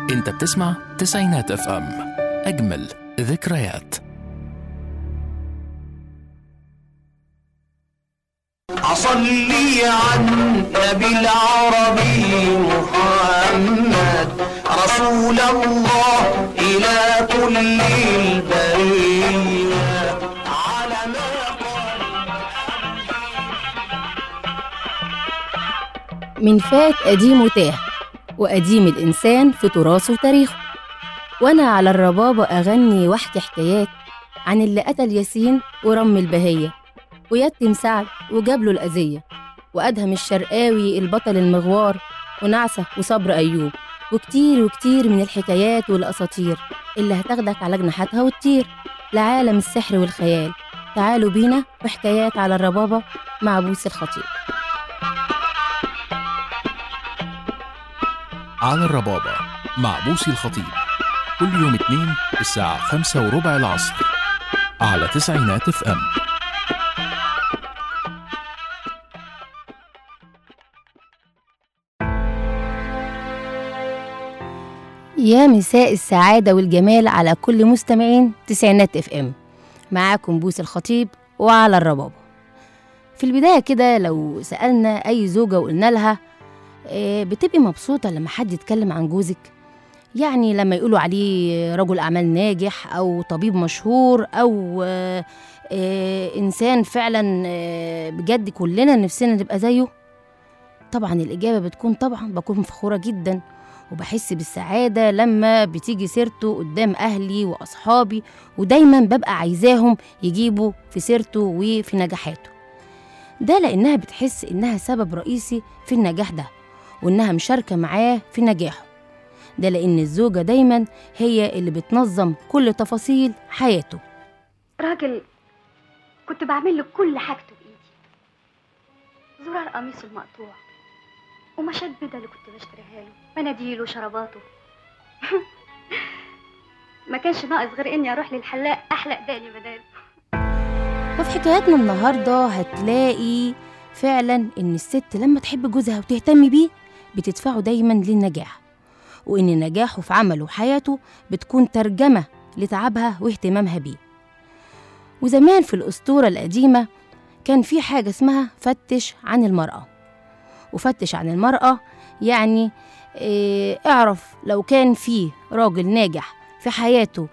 انت بتسمع تسعينات اف ام اجمل ذكريات أصلي عن نبي العربي محمد رسول الله إلى كل البرية على ما قال من فات قديم وتاه وقديم الإنسان في تراثه وتاريخه وأنا على الربابة أغني وأحكي حكايات عن اللي قتل ياسين ورم البهية ويتم سعد وجاب له الأذية وأدهم الشرقاوي البطل المغوار ونعسة وصبر أيوب وكتير وكتير من الحكايات والأساطير اللي هتاخدك على جناحاتها وتطير لعالم السحر والخيال تعالوا بينا وحكايات على الربابة مع بوس الخطيب على الربابة مع بوسي الخطيب كل يوم اثنين الساعة خمسة وربع العصر على تسعينات اف ام يا مساء السعادة والجمال على كل مستمعين تسعينات اف ام معاكم بوس الخطيب وعلى الربابة في البداية كده لو سألنا أي زوجة وقلنا لها آه، بتبقي مبسوطة لما حد يتكلم عن جوزك يعني لما يقولوا عليه رجل أعمال ناجح أو طبيب مشهور أو آه، آه، إنسان فعلا آه، بجد كلنا نفسنا نبقى زيه طبعا الإجابة بتكون طبعا بكون فخورة جدا وبحس بالسعادة لما بتيجي سيرته قدام أهلي وأصحابي ودايما ببقى عايزاهم يجيبوا في سيرته وفي نجاحاته ده لأنها بتحس إنها سبب رئيسي في النجاح ده وإنها مشاركة معاه في نجاحه ده لأن الزوجة دايما هي اللي بتنظم كل تفاصيل حياته راجل كنت بعمل له كل حاجته بايدي زرار قميصه المقطوع ومشات بدل اللي كنت بشتريها له مناديله وشراباته ما كانش ناقص غير اني اروح للحلاق احلق دقني بداله وفي حكاياتنا النهاردة هتلاقي فعلا إن الست لما تحب جوزها وتهتم بيه بتدفعه دايما للنجاح وإن نجاحه في عمله وحياته بتكون ترجمة لتعبها واهتمامها بيه وزمان في الأسطورة القديمة كان في حاجة اسمها فتش عن المرأة وفتش عن المرأة يعني إيه اعرف لو كان في راجل ناجح في حياته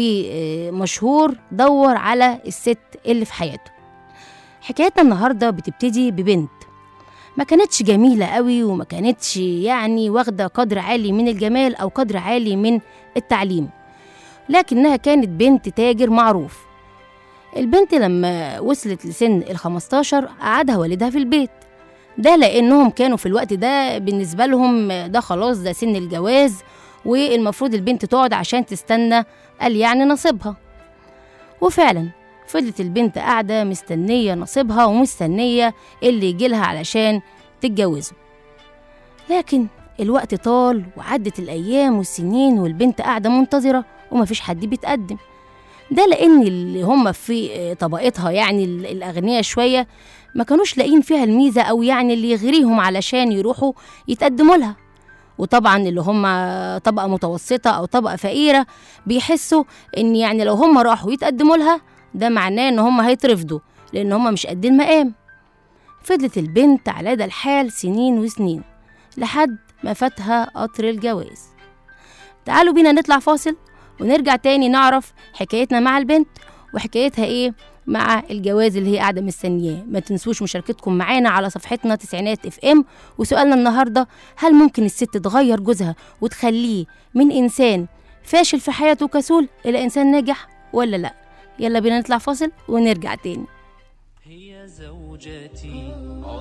ومشهور دور على الست اللي في حياته حكايتنا النهاردة بتبتدي ببنت ما كانتش جميلة قوي وما كانتش يعني واخدة قدر عالي من الجمال أو قدر عالي من التعليم لكنها كانت بنت تاجر معروف البنت لما وصلت لسن الخمستاشر قعدها والدها في البيت ده لأنهم كانوا في الوقت ده بالنسبة لهم ده خلاص ده سن الجواز والمفروض البنت تقعد عشان تستنى قال يعني نصيبها وفعلا فضلت البنت قاعدة مستنية نصيبها ومستنية اللي يجيلها علشان تتجوزه لكن الوقت طال وعدت الأيام والسنين والبنت قاعدة منتظرة ومفيش حد بيتقدم ده لأن اللي هم في طبقتها يعني ال- الأغنياء شوية ما كانوش لاقيين فيها الميزة أو يعني اللي يغريهم علشان يروحوا يتقدموا لها وطبعا اللي هم طبقة متوسطة أو طبقة فقيرة بيحسوا إن يعني لو هم راحوا يتقدموا لها ده معناه إن هم هيترفضوا لأن هم مش قد المقام فضلت البنت على ده الحال سنين وسنين لحد ما فاتها قطر الجواز تعالوا بينا نطلع فاصل ونرجع تاني نعرف حكايتنا مع البنت وحكايتها ايه مع الجواز اللي هي قاعده مستنياه ما تنسوش مشاركتكم معانا على صفحتنا تسعينات اف ام وسؤالنا النهارده هل ممكن الست تغير جوزها وتخليه من انسان فاشل في حياته كسول الى انسان ناجح ولا لا يلا بينا نطلع فاصل ونرجع تاني هي زوجتي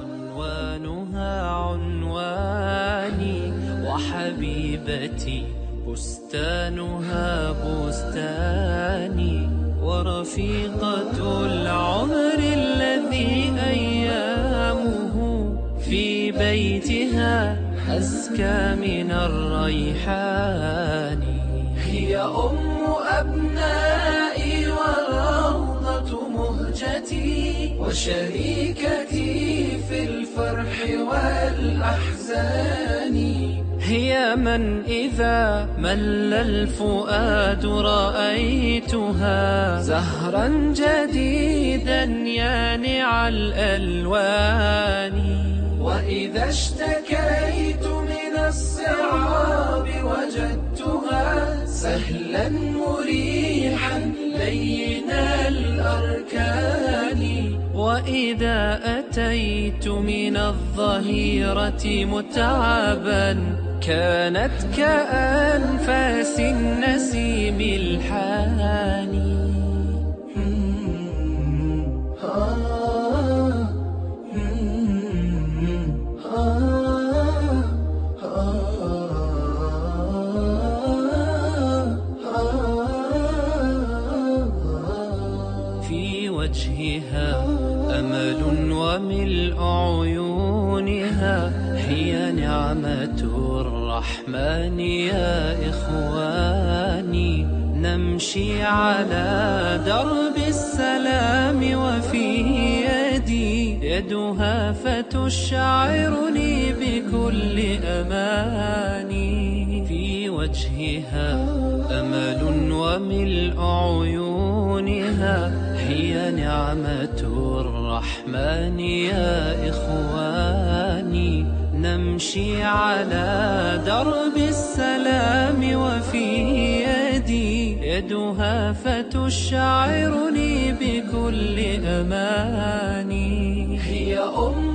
عنوانها عنواني وحبيبتي بستانها بستاني ورفيقة العمر الذي أيامه في بيتها أزكى من الريحان هي أم أبنائي والروضة مهجتي وشريكتي في الفرح والأحزان هي من إذا مل الفؤاد رأيتها زهرا جديدا يانع الألوان وإذا اشتكيت من الصعاب وجدتها سهلا مريحا لين الأركان وإذا أتيت من الظهيرة متعبا كانت كأنفاس النسيم الحاني في وجهها أمل وملء عيونها هي نعمة الرحمن يا إخواني نمشي على درب السلام وفي يدي يدها فتشعرني بكل أماني في وجهها أمل وملء عيونها هي نعمة الرحمن يا إخواني نمشي على درب السلام وفي يدي يدها فتشعرني بكل أماني هي أم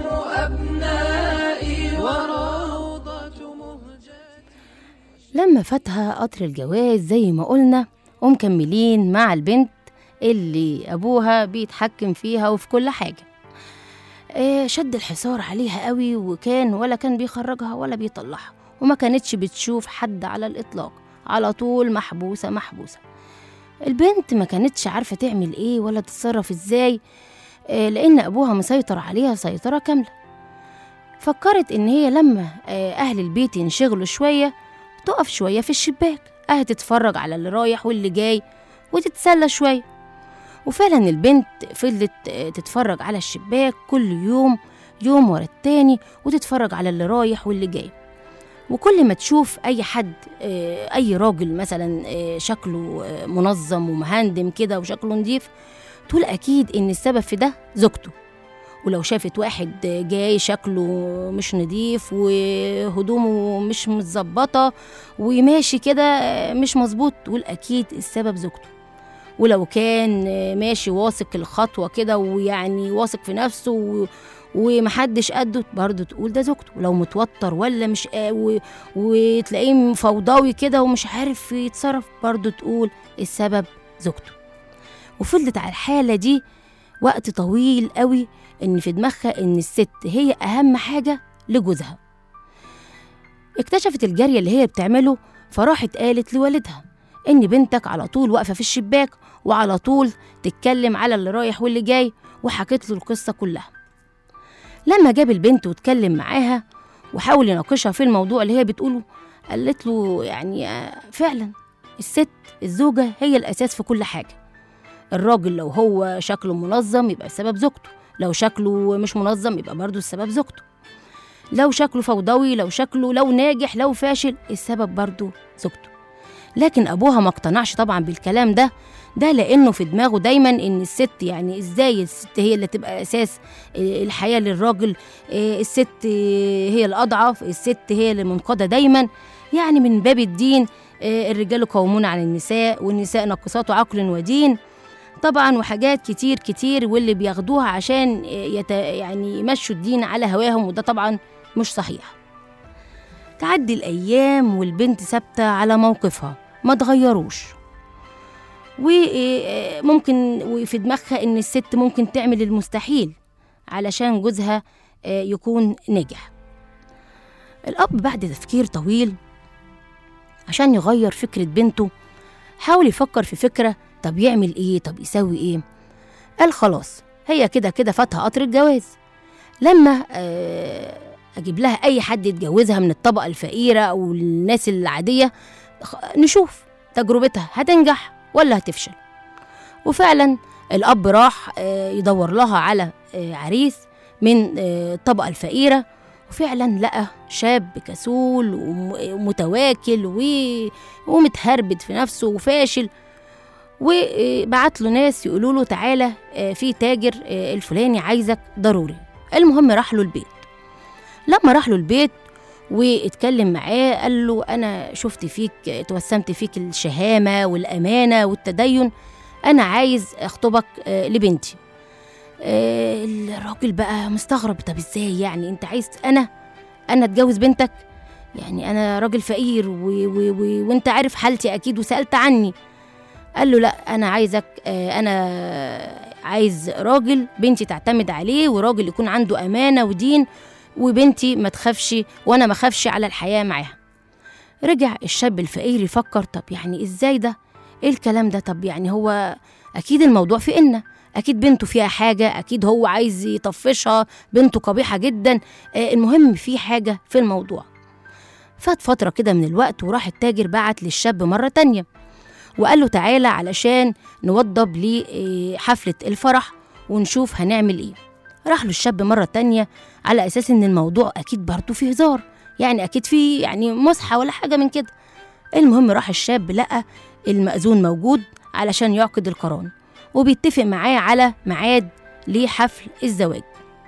أبنائي وروضة مهجتي لما فاتها قطر الجواز زي ما قلنا ومكملين مع البنت اللي أبوها بيتحكم فيها وفي كل حاجة آه، شد الحصار عليها قوي وكان ولا كان بيخرجها ولا بيطلعها وما كانتش بتشوف حد على الإطلاق على طول محبوسة محبوسة البنت ما كانتش عارفة تعمل إيه ولا تتصرف إزاي آه، لأن أبوها مسيطر عليها سيطرة كاملة فكرت إن هي لما آه، أهل البيت ينشغلوا شوية تقف شوية في الشباك أهي تتفرج على اللي رايح واللي جاي وتتسلى شوية وفعلا البنت فضلت آه، تتفرج على الشباك كل يوم يوم ورا التاني وتتفرج على اللي رايح واللي جاي وكل ما تشوف أي حد آه، أي راجل مثلا آه، شكله آه، منظم ومهندم كده وشكله نضيف تقول أكيد إن السبب في ده زوجته ولو شافت واحد جاي شكله مش نضيف وهدومه مش متظبطة وماشي كده مش مظبوط تقول أكيد السبب زوجته ولو كان ماشي واثق الخطوة كده ويعني واثق في نفسه و... ومحدش قده برضه تقول ده زوجته ولو متوتر ولا مش قا- و... وتلاقيه فوضوي كده ومش عارف يتصرف برضه تقول السبب زوجته وفضلت على الحالة دي وقت طويل قوي ان في دماغها ان الست هي اهم حاجة لجوزها اكتشفت الجارية اللي هي بتعمله فراحت قالت لوالدها ان بنتك على طول واقفة في الشباك وعلى طول تتكلم على اللي رايح واللي جاي وحكت له القصة كلها لما جاب البنت واتكلم معاها وحاول يناقشها في الموضوع اللي هي بتقوله قالت له يعني آه، فعلا الست الزوجة هي الأساس في كل حاجة الراجل لو هو شكله منظم يبقى السبب زوجته لو شكله مش منظم يبقى برضه السبب زوجته لو شكله فوضوي لو شكله لو ناجح لو فاشل السبب برضه زوجته لكن ابوها ما اقتنعش طبعا بالكلام ده ده لانه في دماغه دايما ان الست يعني ازاي الست هي اللي تبقى اساس آه، الحياه للراجل آه، الست آه، هي الاضعف الست هي اللي منقاده دايما يعني من باب الدين آه، الرجال قوامون على النساء والنساء ناقصات عقل ودين طبعا وحاجات كتير كتير واللي بياخدوها عشان يت... يعني يمشوا الدين على هواهم وده طبعا مش صحيح تعدي الأيام والبنت ثابتة على موقفها ما تغيروش وممكن وفي دماغها إن الست ممكن تعمل المستحيل علشان جوزها آه، يكون ناجح الأب بعد تفكير طويل عشان يغير فكرة بنته حاول يفكر في فكرة طب يعمل ايه طب يسوي ايه قال خلاص هي كده كده فاتها قطر الجواز لما آه، اجيب لها اي حد يتجوزها من الطبقه الفقيره او الناس العاديه خ- نشوف تجربتها هتنجح ولا هتفشل وفعلا الاب راح آه، يدور لها على آه، عريس من آه، الطبقه الفقيره وفعلا لقى شاب كسول وم- ومتواكل و- ومتهربد في نفسه وفاشل وبعت له ناس يقولوا له تعالى آه، في تاجر آه، الفلاني عايزك ضروري المهم راح له البيت لما راح له البيت واتكلم معاه قال له انا شفت فيك توسمت فيك الشهامه والامانه والتدين انا عايز اخطبك آه، لبنتي آه، الراجل بقى مستغرب طب ازاي يعني انت عايز انا انا اتجوز بنتك يعني انا راجل فقير و... و... و... وانت عارف حالتي اكيد وسالت عني قال له لا انا عايزك آه، انا عايز راجل بنتي تعتمد عليه وراجل يكون عنده امانه ودين وبنتي ما تخافش وانا ما اخافش على الحياه معاها رجع الشاب الفقير يفكر طب يعني ازاي ده ايه الكلام ده طب يعني هو اكيد الموضوع في إنا اكيد بنته فيها حاجه اكيد هو عايز يطفشها بنته قبيحه جدا آه، المهم في حاجه في الموضوع فات فتره كده من الوقت وراح التاجر بعت للشاب مره تانية وقال له تعالى علشان نوضب لحفله الفرح ونشوف هنعمل ايه راح له الشاب مره تانية على اساس ان الموضوع اكيد برضه فيه هزار يعني اكيد في يعني مسحه ولا حاجه من كده المهم راح الشاب لقى المأذون موجود علشان يعقد القران وبيتفق معاه على ميعاد لحفل الزواج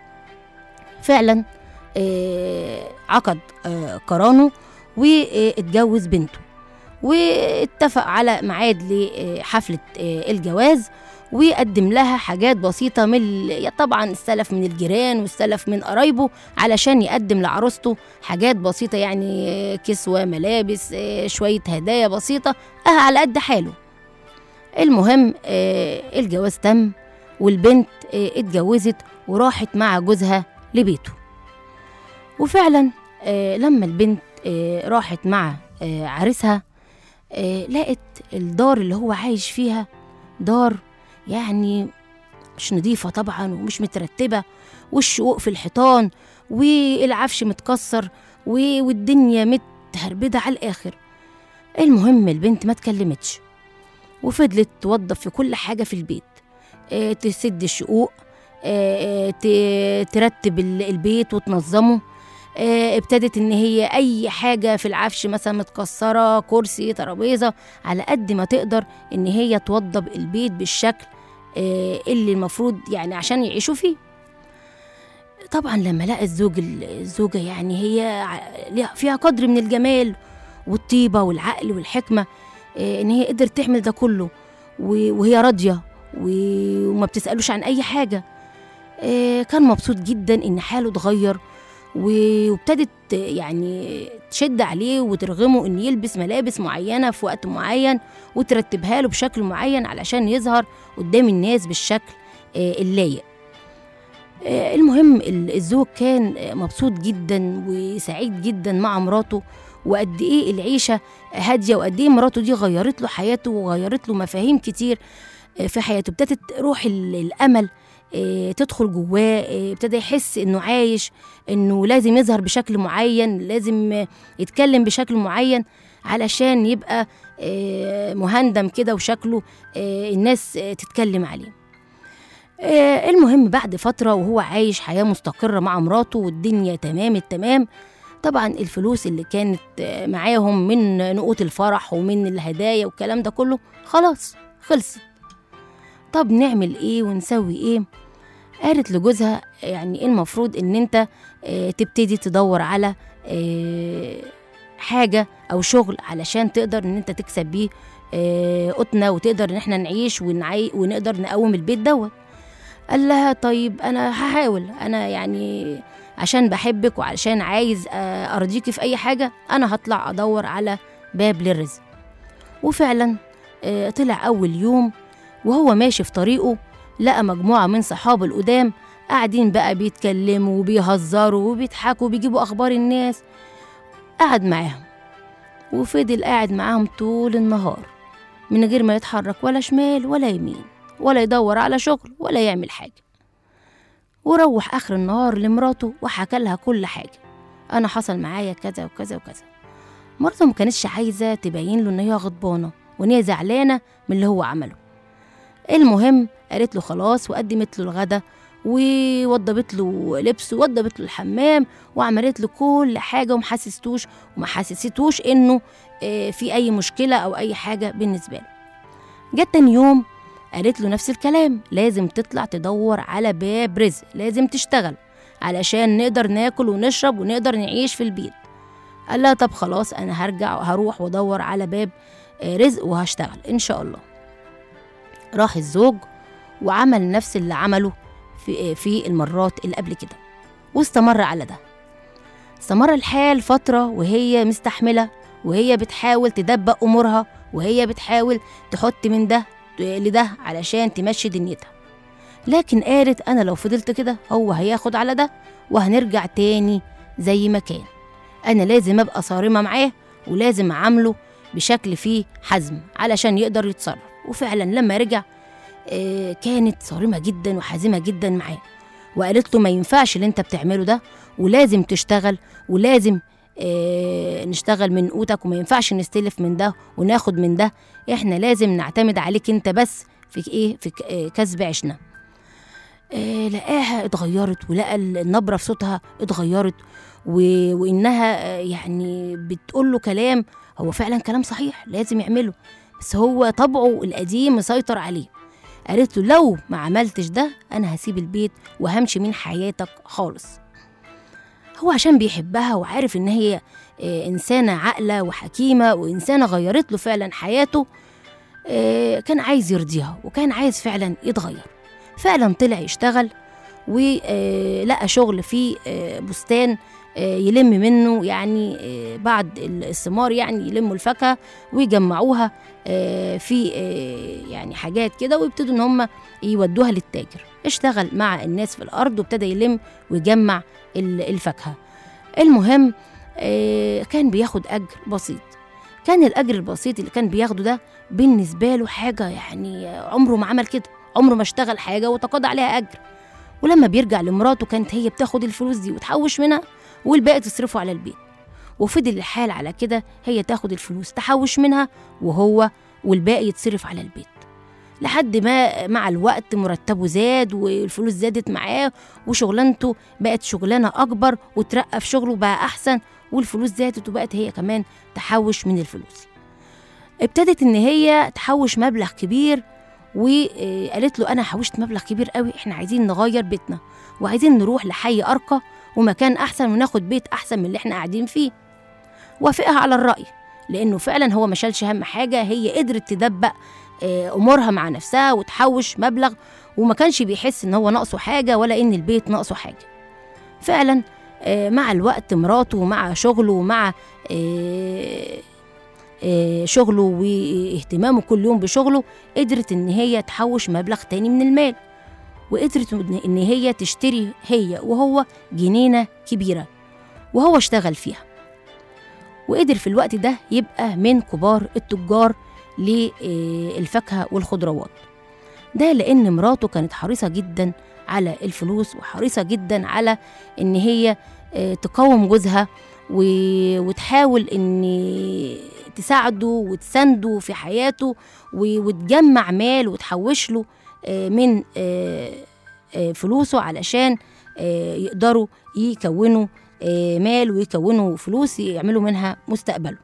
فعلا آه، عقد آه، قرانه واتجوز بنته واتفق على ميعاد لحفلة آه، الجواز وقدم لها حاجات بسيطة من ال- طبعا السلف من الجيران والسلف من قرايبه علشان يقدم لعروسته حاجات بسيطة يعني آه، كسوة ملابس آه، شوية هدايا بسيطة آه على قد حاله المهم آه، الجواز تم والبنت آه، اتجوزت وراحت مع جوزها لبيته وفعلا آه، لما البنت آه، راحت مع آه، عريسها آه، لقت الدار اللي هو عايش فيها دار يعني مش نظيفة طبعا ومش مترتبة والشقوق في الحيطان والعفش متكسر و- والدنيا متهربدة على الآخر المهم البنت ما اتكلمتش وفضلت توظف في كل حاجة في البيت آه، تسد الشقوق آه، آه، ت- ترتب ال- البيت وتنظمه آه، ابتدت ان هي اي حاجه في العفش مثلا متكسره كرسي ترابيزه على قد ما تقدر ان هي توضب البيت بالشكل آه، اللي المفروض يعني عشان يعيشوا فيه طبعا لما لقى الزوج الزوجه يعني هي ع- ليها- فيها قدر من الجمال والطيبه والعقل والحكمه آه، ان هي قدرت تعمل ده كله و- وهي راضيه و- وما بتسالوش عن اي حاجه آه، كان مبسوط جدا ان حاله اتغير و- وابتدت يعني تشد عليه وترغمه ان يلبس ملابس معينه في وقت معين وترتبها له بشكل معين علشان يظهر قدام الناس بالشكل آه، اللايق آه، المهم ال- الزوج كان آه، مبسوط جدا وسعيد جدا مع مراته وقد ايه العيشه هاديه وقد ايه مراته دي غيرت له حياته وغيرت له مفاهيم كتير آه، في حياته ابتدت روح ال- الامل آه، تدخل جواه آه، ابتدى يحس انه عايش انه لازم يظهر بشكل معين لازم آه، يتكلم بشكل معين علشان يبقى آه، مهندم كده وشكله آه، الناس آه، تتكلم عليه آه، المهم بعد فترة وهو عايش حياة مستقرة مع مراته والدنيا تمام التمام طبعا الفلوس اللي كانت آه، معاهم من نقود الفرح ومن الهدايا والكلام ده كله خلاص خلصت طب نعمل ايه ونسوي ايه قالت لجوزها يعني المفروض ان انت آه، تبتدي تدور على آه، حاجة او شغل علشان تقدر ان انت تكسب بيه آه، قوتنا وتقدر ان احنا نعيش ونعي ونقدر نقوم البيت دوت قال لها طيب انا هحاول انا يعني عشان بحبك وعشان عايز آه، ارضيكي في اي حاجة انا هطلع ادور على باب للرزق وفعلا آه، طلع اول يوم وهو ماشي في طريقه لقى مجموعة من صحابه القدام قاعدين بقى بيتكلموا وبيهزروا وبيضحكوا وبيجيبوا أخبار الناس قعد معاهم وفضل قاعد معاهم طول النهار من غير ما يتحرك ولا شمال ولا يمين ولا يدور على شغل ولا يعمل حاجة وروح آخر النهار لمراته وحكى لها كل حاجة أنا حصل معايا كذا وكذا وكذا مراته ما كانتش عايزة تبين له إن هي غضبانة وإن هي زعلانة من اللي هو عمله المهم قالت له خلاص وقدمت له الغدا ووضبت له لبسه ووضبت له الحمام وعملت له كل حاجه وما حسستوش وما حسستوش انه آه، في اي مشكله او اي حاجه بالنسبه له جت تاني يوم قالت له نفس الكلام لازم تطلع تدور على باب رزق لازم تشتغل علشان نقدر ناكل ونشرب ونقدر نعيش في البيت قال لها طب خلاص انا هرجع هروح وادور على باب آه، رزق وهشتغل ان شاء الله راح الزوج وعمل نفس اللي عمله في في المرات اللي قبل كده واستمر على ده استمر الحال فترة وهي مستحملة وهي بتحاول تدبق أمورها وهي بتحاول تحط من ده لده علشان تمشي دنيتها لكن قالت أنا لو فضلت كده هو هياخد على ده وهنرجع تاني زي ما كان أنا لازم أبقى صارمة معاه ولازم أعامله بشكل فيه حزم علشان يقدر يتصرف وفعلا لما رجع آه، كانت صارمة جدا وحازمة جدا معاه وقالت له ما ينفعش اللي انت بتعمله ده ولازم تشتغل ولازم آه، نشتغل من قوتك وما ينفعش نستلف من ده وناخد من ده احنا لازم نعتمد عليك انت بس في ايه في ك- آه، كسب عيشنا آه، لقاها اتغيرت ولقى النبرة في صوتها اتغيرت و... وإنها آه، يعني بتقول له كلام هو فعلا كلام صحيح لازم يعمله بس هو طبعه القديم مسيطر عليه قالت له لو ما عملتش ده أنا هسيب البيت وهمشي من حياتك خالص هو عشان بيحبها وعارف إن هي آه، إنسانة عاقلة وحكيمة وإنسانة غيرت له فعلا حياته آه، كان عايز يرضيها وكان عايز فعلا يتغير فعلا طلع يشتغل ولقى شغل في آه، بستان آه، يلم منه يعني آه، بعد الثمار يعني يلموا الفاكهه ويجمعوها آه، في آه، يعني حاجات كده ويبتدوا ان هم يودوها للتاجر اشتغل مع الناس في الارض وابتدى يلم ويجمع ال- الفاكهه المهم آه، كان بياخد اجر بسيط كان الاجر البسيط اللي كان بياخده ده بالنسبه له حاجه يعني عمره ما عمل كده عمره ما اشتغل حاجه وتقاضى عليها اجر ولما بيرجع لمراته كانت هي بتاخد الفلوس دي وتحوش منها والباقي تصرفه على البيت وفضل الحال على كده هي تاخد الفلوس تحوش منها وهو والباقي يتصرف على البيت لحد ما مع الوقت مرتبه زاد والفلوس زادت معاه وشغلانته بقت شغلانه اكبر وترقى في شغله بقى احسن والفلوس زادت وبقت هي كمان تحوش من الفلوس ابتدت ان هي تحوش مبلغ كبير وقالت له انا حوشت مبلغ كبير قوي احنا عايزين نغير بيتنا وعايزين نروح لحي ارقى ومكان احسن وناخد بيت احسن من اللي احنا قاعدين فيه وافقها على الراي لانه فعلا هو ما شالش هم حاجه هي قدرت تدبق آه، امورها مع نفسها وتحوش مبلغ وما كانش بيحس ان هو ناقصه حاجه ولا ان البيت ناقصه حاجه فعلا آه، مع الوقت مراته ومع شغله ومع آه، آه، شغله واهتمامه كل يوم بشغله قدرت ان هي تحوش مبلغ تاني من المال وقدرت إن- ان هي تشتري هي وهو جنينه كبيره وهو اشتغل فيها وقدر في الوقت ده يبقى من كبار التجار للفاكهه والخضروات ده لان مراته كانت حريصه جدا على الفلوس وحريصه جدا على ان هي آه، تقاوم جوزها و- وتحاول ان تساعده وتسنده في حياته و- وتجمع مال وتحوش له آه، من آه، آه، فلوسه علشان آه، يقدروا يكونوا آه، مال ويكونوا فلوس يعملوا منها مستقبله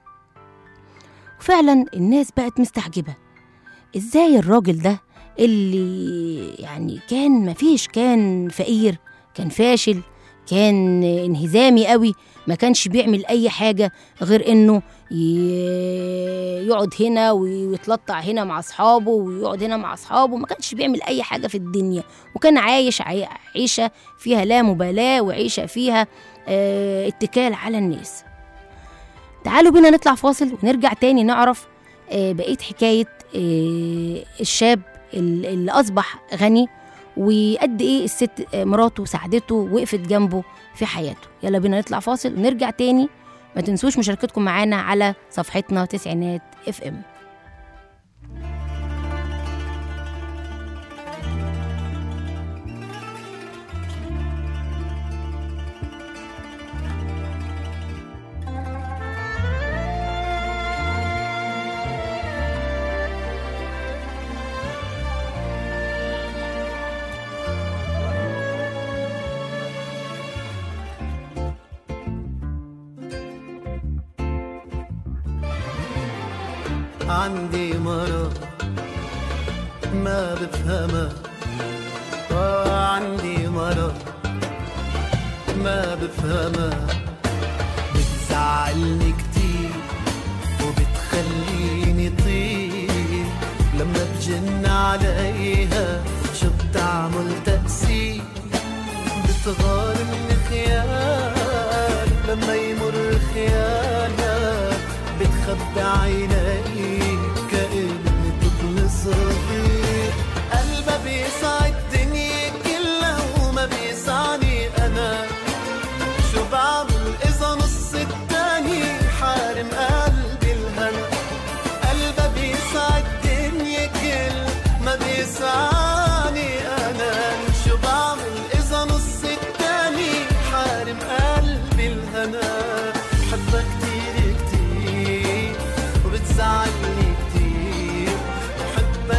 فعلا الناس بقت مستعجبة ازاي الراجل ده اللي يعني كان مفيش كان فقير كان فاشل كان انهزامي قوي ما كانش بيعمل اي حاجة غير انه ي- يقعد هنا ويتلطع هنا مع اصحابه ويقعد هنا مع اصحابه ما كانش بيعمل اي حاجة في الدنيا وكان عايش عي- عيشة فيها لا مبالاة وعيشة فيها آه، اتكال على الناس تعالوا بينا نطلع فاصل ونرجع تاني نعرف آه، بقية حكاية آه، الشاب ال- اللي أصبح غني وقد إيه الست آه، مراته ساعدته وقفت جنبه في حياته يلا بينا نطلع فاصل ونرجع تاني ما تنسوش مشاركتكم معانا على صفحتنا تسعينات اف ام عندي مرض ما بفهمها آه عندي مرض ما بفهمها بتزعلني كتير وبتخليني طير لما بجن عليها شو بتعمل تأثير بتغار من خيال لما يمر خيالها بتخبي عيني كأني طفل صغير قلبها بيسع الدنيا كلها وما بيسعني أنا شو بعمل إذا نص التاني حارم قلبي الهنا قلبها بيسع الدنيا كل ما بيسعني أنا شو بعمل إذا نص التاني حارم قلبي الهنا بحبها كتير كتير وبتزعلني كتير بحبها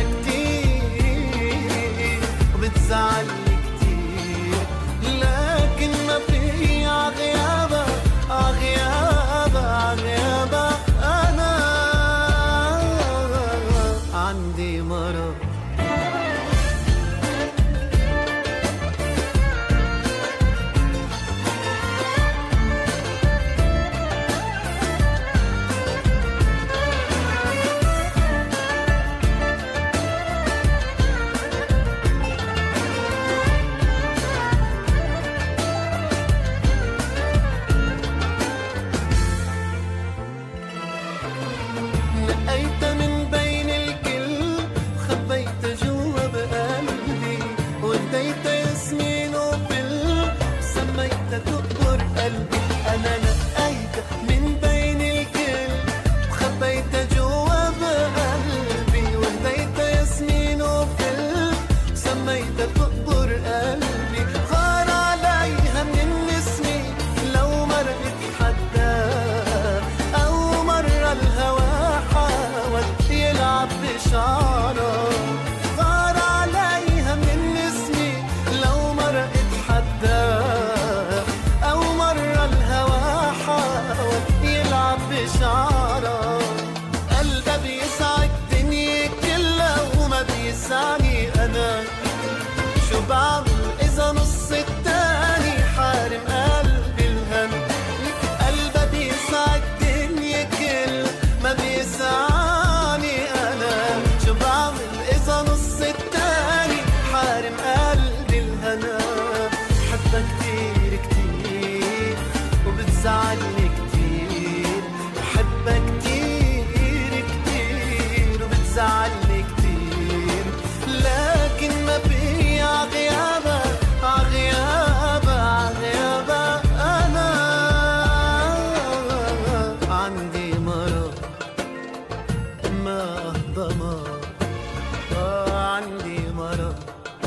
كتير وبتزعلني كتير لكن ما في عغيابها عغيابها عغيابها أنا عندي مرض نقيت من بين الكل وخبيت جوا بقلبي وديت ياسمين وفل سميتها تقبر قلبي انا نقيت من بين الكل وخبيت جوا بقلبي وهديت ياسمين وفل سميتها تقبر قلبي غار عليها من النسمة لو مرقت حدا أو مرة الهوى حاول يلعب بشعرها غار عليها من النسمة لو مرقت حدا أو مرة الهوى حاول يلعب بشعرها قلبها بيسع الدنيا كلها وما بيسعني أنا شو بعمل إذا نص التاني حارم قلبي الهم قلبها بيسع الدنيا كل ما بيسعني أنا شو بعمل إذا نص التاني حارم قلبي الهنا بحبها كتير كتير وبتزعلني كتير بحبها كتير كتير وبتزعلني كتير لكن ما في عغيابها عغيابها عغيابها أنا عندي مرض ما أهضمها آه عندي مرض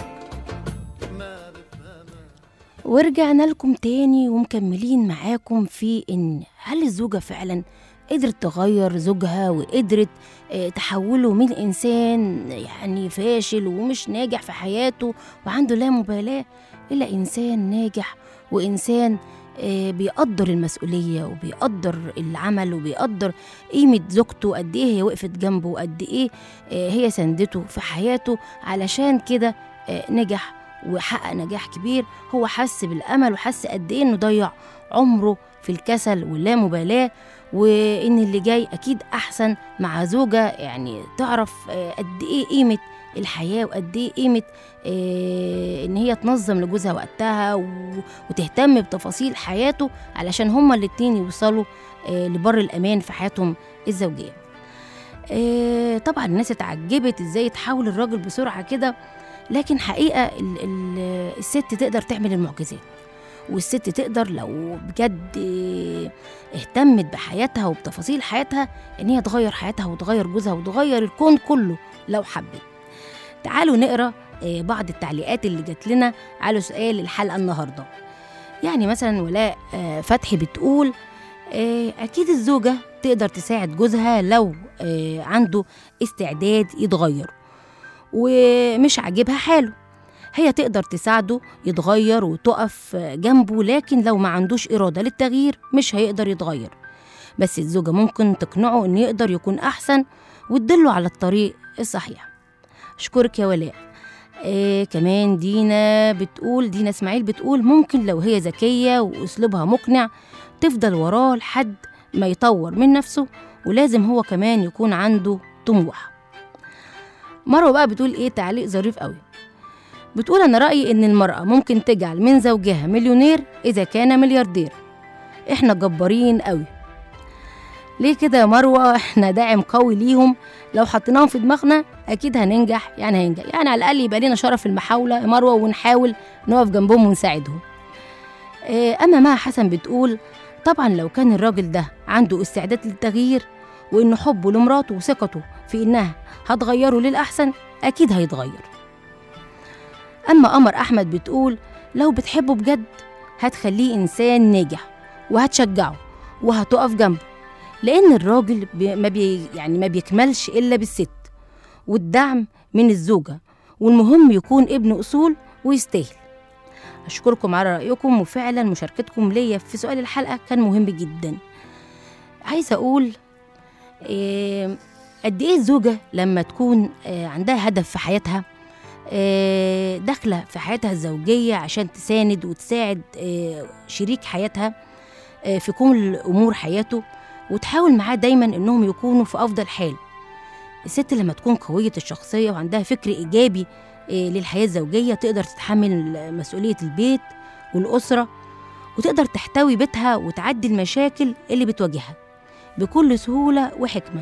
ما بفهمها ورجعنا لكم تاني ومكملين معاكم في ان هل الزوجة فعلا قدرت تغير زوجها وقدرت آه، تحوله من انسان يعني فاشل ومش ناجح في حياته وعنده لا مبالاة الى انسان ناجح وانسان آه، بيقدر المسؤولية وبيقدر العمل وبيقدر قيمة زوجته قد ايه هي وقفت جنبه وقد ايه آه، هي سندته في حياته علشان كده آه، نجح وحقق نجاح كبير هو حس بالامل وحس قد ايه انه ضيع عمره في الكسل واللامبالاه وان اللي جاي اكيد احسن مع زوجه يعني تعرف آه، قد ايه قيمه الحياه وقد ايه قيمه آه، ان هي تنظم لجوزها وقتها و- وتهتم بتفاصيل حياته علشان هما الاتنين يوصلوا آه، لبر الامان في حياتهم الزوجيه آه، طبعا الناس اتعجبت ازاي تحول الراجل بسرعه كده لكن حقيقه ال- ال- الست تقدر تعمل المعجزات والست تقدر لو بجد آه، اهتمت بحياتها وبتفاصيل حياتها ان هي تغير حياتها وتغير جوزها وتغير الكون كله لو حبت تعالوا نقرا آه، بعض التعليقات اللي جات لنا على سؤال الحلقه النهارده يعني مثلا ولاء آه، فتحي بتقول آه، اكيد الزوجه تقدر تساعد جوزها لو آه، عنده استعداد يتغير ومش عاجبها حاله هي تقدر تساعده يتغير وتقف جنبه لكن لو ما عندوش إرادة للتغيير مش هيقدر يتغير بس الزوجة ممكن تقنعه إنه يقدر يكون أحسن وتدله على الطريق الصحيح أشكرك يا ولاء آه كمان دينا بتقول دينا اسماعيل بتقول ممكن لو هي ذكية وأسلوبها مقنع تفضل وراه لحد ما يطور من نفسه ولازم هو كمان يكون عنده طموح مروة بقى بتقول ايه تعليق ظريف قوي بتقول انا رأيي ان المرأة ممكن تجعل من زوجها مليونير اذا كان ملياردير احنا جبارين قوي ليه كده يا مروة احنا داعم قوي ليهم لو حطيناهم في دماغنا اكيد هننجح يعني هننجح يعني على الاقل يبقى لنا شرف المحاولة يا مروة ونحاول نقف جنبهم ونساعدهم آه، اما مها حسن بتقول طبعا لو كان الراجل ده عنده استعداد للتغيير وإن حبه لمراته وثقته في إنها هتغيره للأحسن أكيد هيتغير أما قمر أحمد بتقول لو بتحبه بجد هتخليه إنسان ناجح وهتشجعه وهتقف جنبه لأن الراجل بي ما بي يعني ما بيكملش إلا بالست والدعم من الزوجة والمهم يكون ابن أصول ويستاهل أشكركم على رأيكم وفعلا مشاركتكم ليا في سؤال الحلقة كان مهم جدا عايزة أقول إيه قد إيه الزوجة لما تكون آه، عندها هدف في حياتها آه، داخلة في حياتها الزوجية عشان تساند وتساعد آه، شريك حياتها آه، في كل أمور حياته وتحاول معاه دايما إنهم يكونوا في أفضل حال الست لما تكون قوية الشخصية وعندها فكر إيجابي آه، للحياة الزوجية تقدر تتحمل مسؤولية البيت والأسرة وتقدر تحتوي بيتها وتعدي المشاكل اللي بتواجهها بكل سهولة وحكمة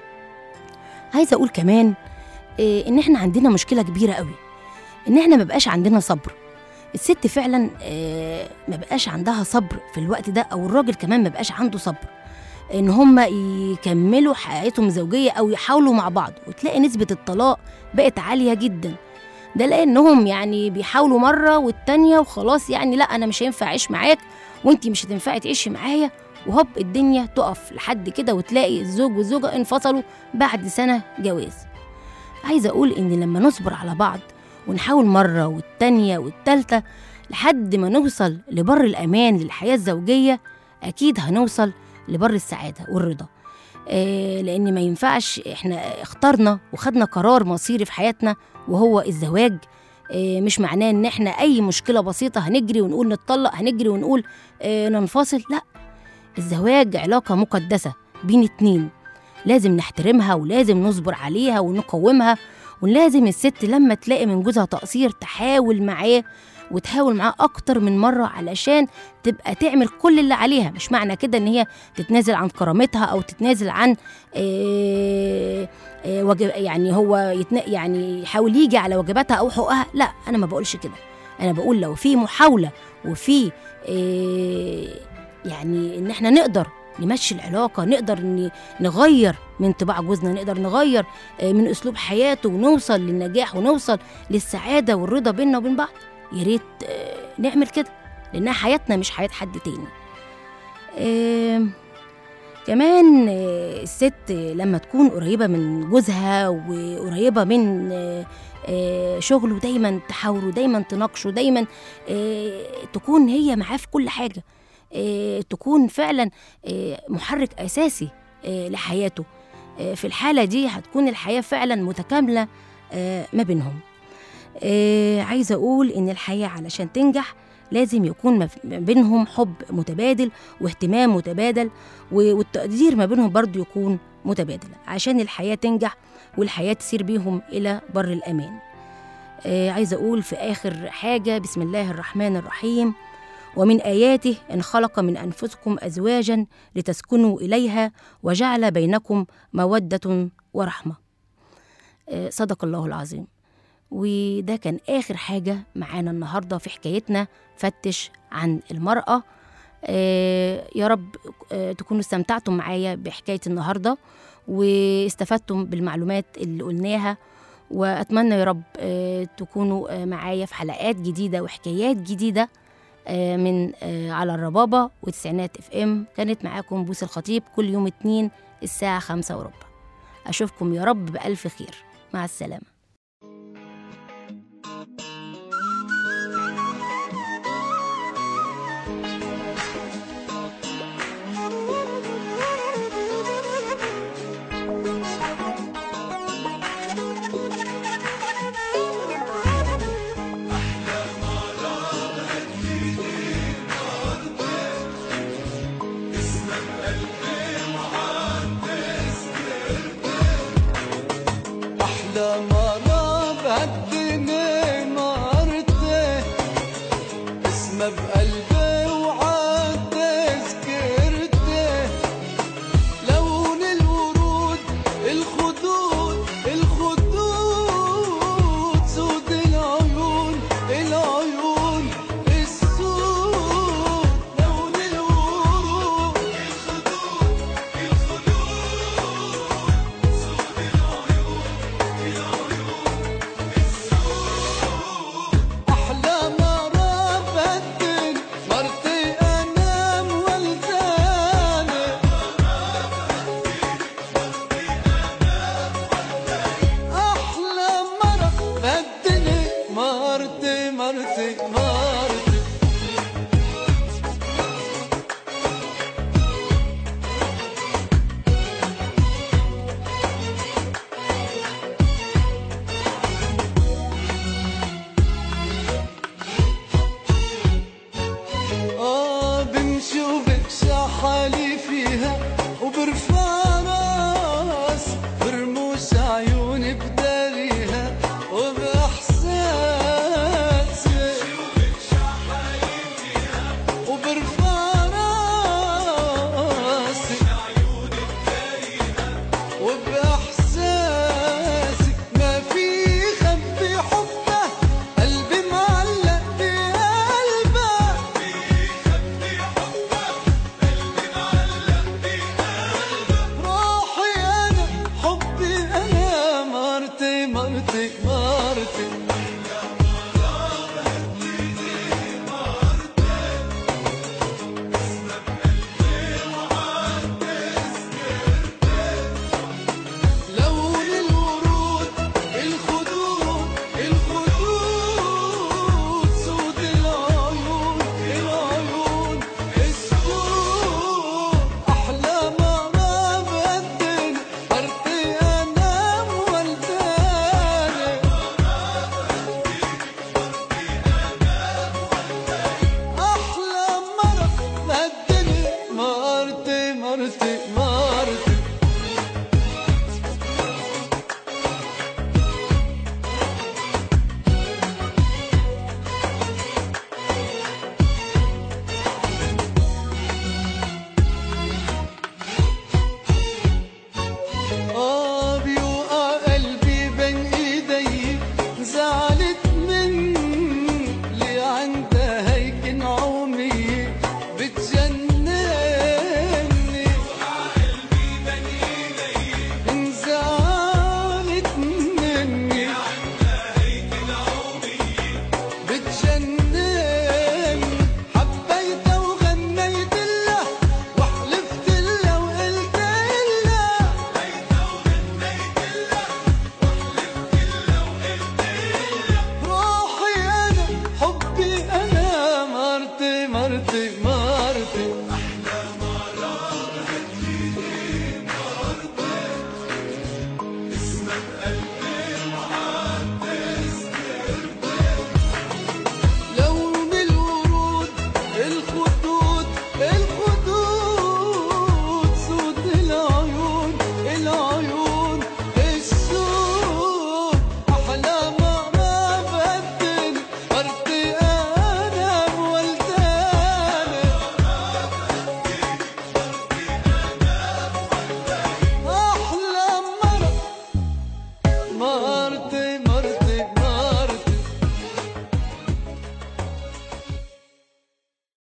عايزة أقول كمان آه، إن إحنا عندنا مشكلة كبيرة قوي إن إحنا مبقاش عندنا صبر الست فعلا آه، مبقاش عندها صبر في الوقت ده أو الراجل كمان مبقاش عنده صبر إن هما يكملوا حياتهم الزوجية أو يحاولوا مع بعض وتلاقي نسبة الطلاق بقت عالية جدا ده لانهم يعني بيحاولوا مره والتانيه وخلاص يعني لا انا مش هينفع اعيش معاك وانتي مش هتنفعي تعيشي معايا وهوب الدنيا تقف لحد كده وتلاقي الزوج والزوجه انفصلوا بعد سنه جواز عايزه اقول ان لما نصبر على بعض ونحاول مره والتانيه والتالته لحد ما نوصل لبر الامان للحياه الزوجيه اكيد هنوصل لبر السعاده والرضا آه، لان ما ينفعش احنا اخترنا وخدنا قرار مصيري في حياتنا وهو الزواج آه، مش معناه ان احنا اي مشكله بسيطه هنجري ونقول نتطلق هنجري ونقول آه، ننفصل لا الزواج علاقه مقدسه بين اتنين لازم نحترمها ولازم نصبر عليها ونقومها ولازم الست لما تلاقي من جوزها تقصير تحاول معاه وتحاول معاه اكتر من مره علشان تبقى تعمل كل اللي عليها مش معنى كده ان هي تتنازل عن كرامتها او تتنازل عن آه، آه، واجب يعني هو يتنا يعني يحاول يجي على واجباتها او حقوقها لا انا ما بقولش كده انا بقول لو في محاوله وفي آه، يعني ان احنا نقدر نمشي العلاقة نقدر ن- نغير من طباع جوزنا نقدر نغير آه، من أسلوب حياته ونوصل للنجاح ونوصل للسعادة والرضا بيننا وبين بعض يا ريت آه، نعمل كده لأنها حياتنا مش حياة حد تاني آم، كمان آه، الست لما تكون قريبة من جوزها وقريبة من آه، آه، شغله دايما تحاوره دايما تناقشه دايما آه، تكون هي معاه في كل حاجة آه، تكون فعلا آه، محرك أساسي آه، لحياته آه، في الحالة دي هتكون الحياة فعلا متكاملة آه، ما بينهم آه، عايزة أقول إن الحياة علشان تنجح لازم يكون ما في- ما بينهم حب متبادل واهتمام متبادل و- والتقدير ما بينهم برضو يكون متبادل عشان الحياة تنجح والحياة تسير بيهم إلى بر الأمان آه، عايزة أقول في آخر حاجة بسم الله الرحمن الرحيم ومن آياته إن خلق من أنفسكم أزواجا لتسكنوا إليها وجعل بينكم مودة ورحمة آه، صدق الله العظيم وده كان آخر حاجة معانا النهاردة في حكايتنا فتش عن المرأة آه، يا رب آه، تكونوا استمتعتم معايا بحكاية النهاردة واستفدتم بالمعلومات اللي قلناها وأتمنى يا رب آه، تكونوا آه، معايا في حلقات جديدة وحكايات جديدة آه، من آه، على الربابة وتسعينات اف ام كانت معاكم بوس الخطيب كل يوم اتنين الساعة خمسة وربع أشوفكم يا رب بألف خير مع السلامة حالي فيها وبرفع